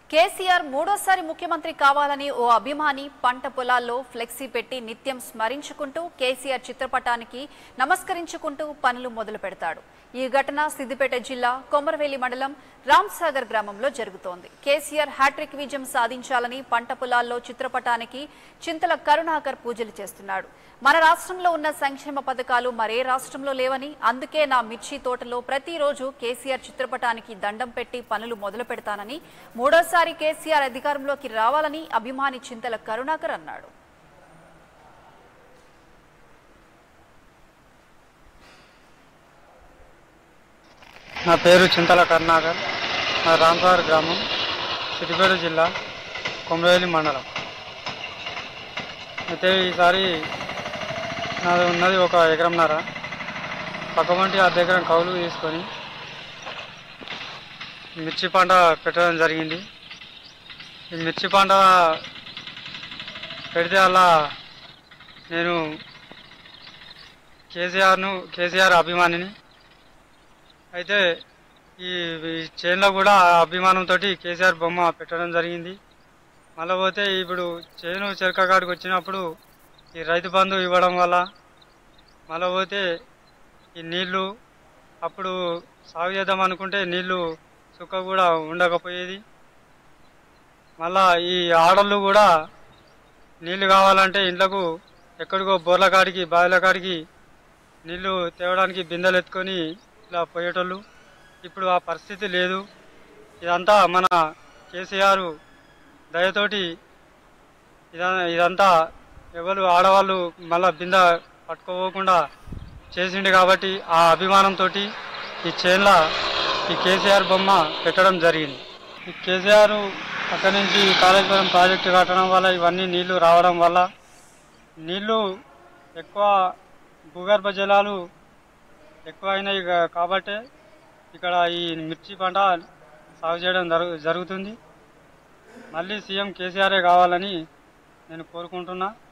కేసీఆర్ మూడోసారి ముఖ్యమంత్రి కావాలని ఓ అభిమాని పంట పొలాల్లో ఫ్లెక్సీ పెట్టి నిత్యం స్మరించుకుంటూ కేసీఆర్ చిత్రపటానికి నమస్కరించుకుంటూ పనులు మొదలు పెడతాడు ఈ ఘటన సిద్దిపేట జిల్లా కొమరవేలి మండలం రామ్సాగర్ గ్రామంలో జరుగుతోంది కేసీఆర్ హ్యాట్రిక్ విజయం సాధించాలని పంట పొలాల్లో చిత్రపటానికి చింతల కరుణాకర్ పూజలు చేస్తున్నాడు మన రాష్ట్రంలో ఉన్న సంక్షేమ పథకాలు మరే రాష్ట్రంలో లేవని అందుకే నా మిర్చి తోటలో ప్రతిరోజు కేసీఆర్ చిత్రపటానికి దండం పెట్టి పనులు మొదలు పెడతానని మూడోసారి కేసీఆర్ అధికారంలోకి రావాలని అభిమాని చింతల కరుణాకర్ అన్నాడు నా పేరు చింతల కరుణాకర్ నా రాంసాగర్ గ్రామం సిద్దిపేట జిల్లా కొమరవేలి మండలం అయితే ఈసారి నాది ఉన్నది ఒక ఎకరంన్నర పక్కమంటి అర్ధ ఎకరం కౌలు తీసుకొని మిర్చి పంట పెట్టడం జరిగింది ఈ మిర్చి పంట పెడితే అలా నేను కేసీఆర్ను కేసీఆర్ అభిమానిని అయితే ఈ ఈ చేనులో కూడా ఆ అభిమానంతో కేసీఆర్ బొమ్మ పెట్టడం జరిగింది మళ్ళీ పోతే ఇప్పుడు చేను చెరక కాడికి వచ్చినప్పుడు ఈ రైతు బంధు ఇవ్వడం వల్ల మళ్ళీ పోతే ఈ నీళ్లు అప్పుడు సాగు చేద్దాం అనుకుంటే నీళ్లు చుక్క కూడా ఉండకపోయేది మళ్ళా ఈ ఆడళ్ళు కూడా నీళ్లు కావాలంటే ఇండ్లకు ఎక్కడికో బోర్ల కాడికి బావిల కాడికి నీళ్లు తేవడానికి బిందెలు ఎత్తుకొని ఇలా పోయేటోళ్ళు ఇప్పుడు ఆ పరిస్థితి లేదు ఇదంతా మన కేసీఆర్ దయతోటి ఇదా ఇదంతా ఎవరు ఆడవాళ్ళు మళ్ళా బిందె పట్టుకోపోకుండా చేసిండు కాబట్టి ఆ అభిమానంతో ఈ చేన్ల ఈ కేసీఆర్ బొమ్మ పెట్టడం జరిగింది ఈ కేసీఆర్ అక్కడి నుంచి కాళేశ్వరం ప్రాజెక్టు కట్టడం వల్ల ఇవన్నీ నీళ్లు రావడం వల్ల నీళ్లు ఎక్కువ భూగర్భ జలాలు ఎక్కువ అయినాయి కా- కాబట్టే ఇక్కడ ఈ మిర్చి పంట సాగు చేయడం జరుగు జరుగుతుంది మళ్ళీ సీఎం కేసీఆరే కావాలని నేను కోరుకుంటున్నా